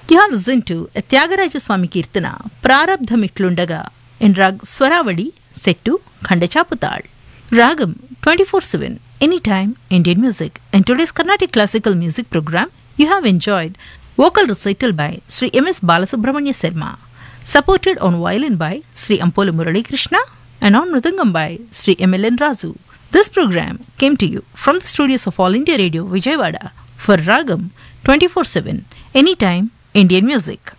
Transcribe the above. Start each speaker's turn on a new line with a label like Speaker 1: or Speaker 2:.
Speaker 1: You have listened to a Tyagaraja Swami Kirtana, Prarabdham Itlundaga, in Rag Swaravadi, set to Khandachaputal. Ragam 24 7, anytime Indian music. In today's Carnatic classical music program, you have enjoyed vocal recital by Sri M.S. Balasubramanya Sarma, supported on violin by Sri Ampola Murali Krishna and on Mridangam by Sri M.L.N. Razu. This program came to you from the studios of All India Radio, Vijayawada, for Ragam 24 7, anytime Indian music.